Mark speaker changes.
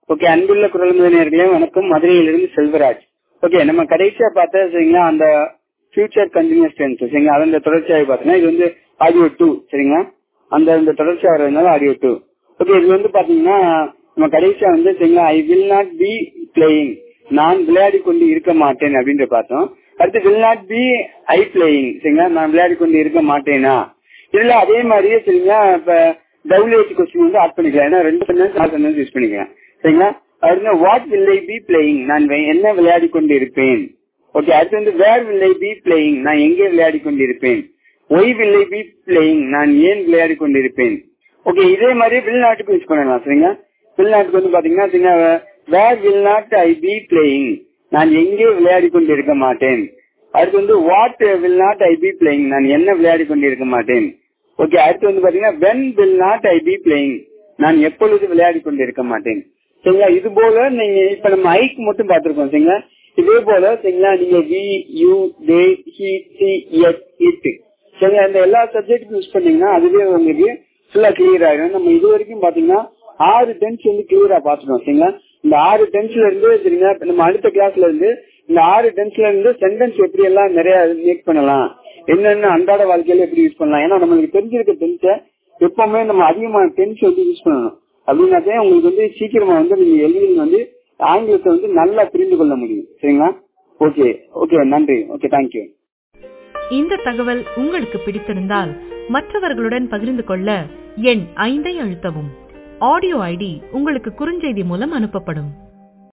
Speaker 1: okay அன்புள்ள குரல் நேர்களே வணக்கம் மதுரையிலிருந்து செல்வராஜ் ஓகே நம்ம கடைசியா பார்த்தா சரிங்களா அந்த ஃபியூச்சர் கண்டினியூஸ் டென்ஸ் சரிங்களா அதன் தொடர்ச்சியாக பார்த்தீங்கன்னா இது வந்து ஆடியோ டூ சரிங்களா அந்த இந்த தொடர்ச்சியாக வர்றதுனால ஆடியோ டூ ஓகே இது வந்து பாத்தீங்கன்னா நம்ம கடைசியா வந்து சரிங்களா I will not be playing நான் விளையாடி கொண்டு இருக்க மாட்டேன் அப்படின்ற பார்த்தோம் அடுத்து will not be I playing சரிங்களா நான் விளையாடி கொண்டு இருக்க மாட்டேனா இதுல அதே மாதிரியே சரிங்களா இப்ப டபிள்யூஹெச் கொஸ்டின் வந்து ஆட் பண்ணிக்கலாம் ஏன்னா ரெண்டு சென்டென்ஸ் நாலு சென்டென்ஸ் யூஸ் பண்ணிக்கலாம் சரிங்களா அடுத்து what will I be playing நான் வே- என்ன விளையாடி கொண்டு இருப்பேன் ஓகே அடுத்து வந்து where will I be playing நான் எங்கே விளையாடி கொண்டு இருப்பேன் why will I be playing நான் ஏன் விளையாடி கொண்டு இருப்பேன் ஓகே இதே மாதிரி வெளிநாட்டுக்கு யூஸ் பண்ணலாம் சரிங்களா வெளிநாட்டுக்கு வந்து பாத்தீங்கன்னா சரிங்களா where will not I be playing நான் எங்கே விளையாடி கொண்டு இருக்க மாட்டேன் அடுத்து வந்து what will not I be playing நான் என்ன விளையாடி கொண்டு இருக்க மாட்டேன் ஓகே அடுத்து வந்து பாத்தீங்கன்னா when will not I be playing நான் எப்பொழுது விளையாடி கொண்டு இருக்க மாட்டேன் சரிங்களா இது போல நீங்க இப்ப நம்ம ஐக்கு மட்டும் பார்த்திருக்கோம் சரிங்களா இதே போல சரிங்களா நீங்க we you they he she எஸ் இட் சரிங்களா இந்த எல்லா சப்ஜெக்ட்டுக்கும் யூஸ் பண்ணீங்கன்னா அதுவே உங்களுக்கு ஃபுல்லா கிளியர் ஆயிடும் நம்ம இது வரைக்கும் பாத்தீங்கன்னா ஆறு டென்ஸ் வந்து கிளியரா பாத்துட்டோம் சரிங்களா இந்த ஆறு டென்ஸ்ல இருந்து சரிங்களா இப்ப நம்ம அடுத்த கிளாஸ்ல இருந்து இந்த ஆறு டென்ஸ்ல இருந்து சென்டென்ஸ் எப்படி எல்லாம் நிறைய மேக் பண்ணலாம் என்னென்ன அன்றாட வாழ்க்கையில எப்படி யூஸ் பண்ணலாம் ஏன்னா நம்மளுக்கு தெரிஞ்சிருக்க டென்ஸை எப்பவுமே நம்ம அதிகமான டென்ஸ் வந்து யூஸ் பண்ணணும் அப்படின்னாக்கே உங்களுக்கு வந்து சீக்கிரமா வந்து நீங்க எளிதில் வந்து ஆங்கிலத்தை வந்து நல்லா புரிந்து கொள்ள முடியும் சரிங்களா ஓகே ஓகே நன்றி ஓகே தேங்க்யூ
Speaker 2: இந்த தகவல் உங்களுக்கு பிடித்திருந்தால் மற்றவர்களுடன் பகிர்ந்து கொள்ள எண் ஐந்தை அழுத்தவும் ஆடியோ ஐடி உங்களுக்கு குறுஞ்செய்தி மூலம் அனுப்பப்படும்